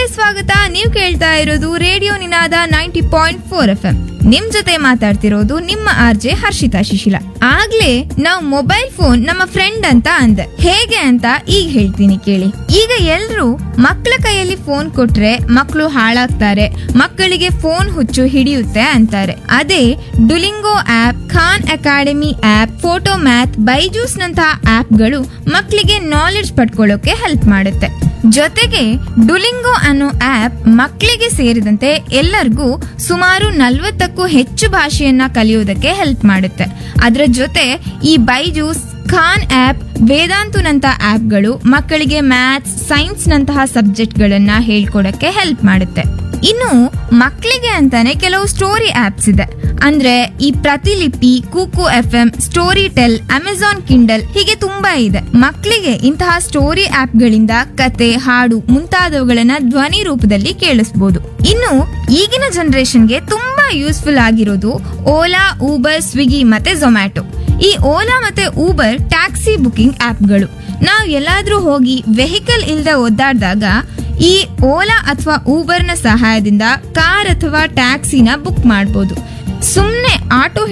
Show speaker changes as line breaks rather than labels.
ಸ್ವಾಗತ ನೀವು ಕೇಳ್ತಾ ಇರೋದು radio Ninada ninety point four F M ನಿಮ್ ಜೊತೆ ಮಾತಾಡ್ತಿರೋದು ನಿಮ್ಮ ಆರ್ಜೆ ಹರ್ಷಿತಾ ಶಿಶಿಲ ಆಗ್ಲೇ ನಾವು ಮೊಬೈಲ್ ಫೋನ್ ನಮ್ಮ ಫ್ರೆಂಡ್ ಅಂತ ಅಂದೆ ಹೇಗೆ ಅಂತ ಈಗ ಹೇಳ್ತೀನಿ ಕೇಳಿ ಈಗ ಎಲ್ರು ಮಕ್ಕಳ ಕೈಯಲ್ಲಿ ಫೋನ್ ಕೊಟ್ರೆ ಮಕ್ಕಳು ಹಾಳಾಗ್ತಾರೆ ಮಕ್ಕಳಿಗೆ ಫೋನ್ ಹುಚ್ಚು ಹಿಡಿಯುತ್ತೆ ಅಂತಾರೆ ಅದೇ Duolingo app Khan Academy app Photomath Byju's ನಂತಹ ಆಪ್ಗಳು ಮಕ್ಕಳಿಗೆ ನಾಲೆಡ್ಜ್ ಪಡ್ಕೊಳ್ಳೋಕೆ ಹೆಲ್ಪ್ ಮಾಡುತ್ತೆ ಜೊತೆಗೆ ಡುಲಿಂಗೋ ಅನ್ನೋ ಆಪ್ ಮಕ್ಕಳಿಗೆ ಸೇರಿದಂತೆ ಎಲ್ಲರಿಗೂ ಸುಮಾರು ನಲ್ವತ್ತಕ್ಕೂ ಹೆಚ್ಚು ಭಾಷೆಯನ್ನ ಕಲಿಯೋದಕ್ಕೆ ಹೆಲ್ಪ್ ಮಾಡುತ್ತೆ ಅದರ ಜೊತೆ ಈ ಬೈಜೂಸ್ ಖಾನ್ ಆಪ್ ವೇದಾಂತುನಂತ ಆಪ್ಗಳು ಮಕ್ಕಳಿಗೆ ಮ್ಯಾಥ್ಸ್ ಸೈನ್ಸ್ ನಂತಹ ಸಬ್ಜೆಕ್ಟ್ಗಳನ್ನ ಹೇಳ್ಕೊಡಕ್ಕೆ ಹೆಲ್ಪ್ ಮಾಡುತ್ತೆ ಇನ್ನು ಮಕ್ಕಳಿಗೆ ಅಂತಾನೆ ಕೆಲವು ಸ್ಟೋರಿ ಆಪ್ಸ್ ಇದೆ ಅಂದ್ರೆ ಈ Pratilipi Kuku F M Storytel Amazon Kindle ಹೀಗೆ ತುಂಬಾ ಇದೆ ಮಕ್ಕಳಿಗೆ ಇಂತಹ ಸ್ಟೋರಿ ಆಪ್ಗಳಿಂದ ಕತೆ ಹಾಡು ಮುಂತಾದವುಗಳನ್ನ ಧ್ವನಿ ರೂಪದಲ್ಲಿ ಕೇಳಿಸಬಹುದು ಇನ್ನು ಈಗಿನ ಜನರೇಷನ್ಗೆ ತುಂಬಾ ಯೂಸ್ಫುಲ್ ಆಗಿರೋದು ಓಲಾ ಊಬರ್ ಸ್ವಿಗ್ಗಿ ಮತ್ತೆ ಝೊಮ್ಯಾಟೊ ಈ ಓಲಾ ಮತ್ತೆ ಊಬರ್ ಟ್ಯಾಕ್ಸಿ ಬುಕಿಂಗ್ ಆಪ್ಗಳು ನಾವು ಎಲ್ಲಾದ್ರೂ ಹೋಗಿ ವೆಹಿಕಲ್ ಇಲ್ಲದೆ ಒದ್ದಾಡಿದಾಗ ಈ ಓಲಾ ಅಥವಾ ಊಬರ್ನ ಸಹಾಯದಿಂದ ಕಾರ್ ಅಥವಾ ಟ್ಯಾಕ್ಸಿನ ಬುಕ್ ಮಾಡಬಹುದು ಸುಮ್ಮನೆ ಆಟೋ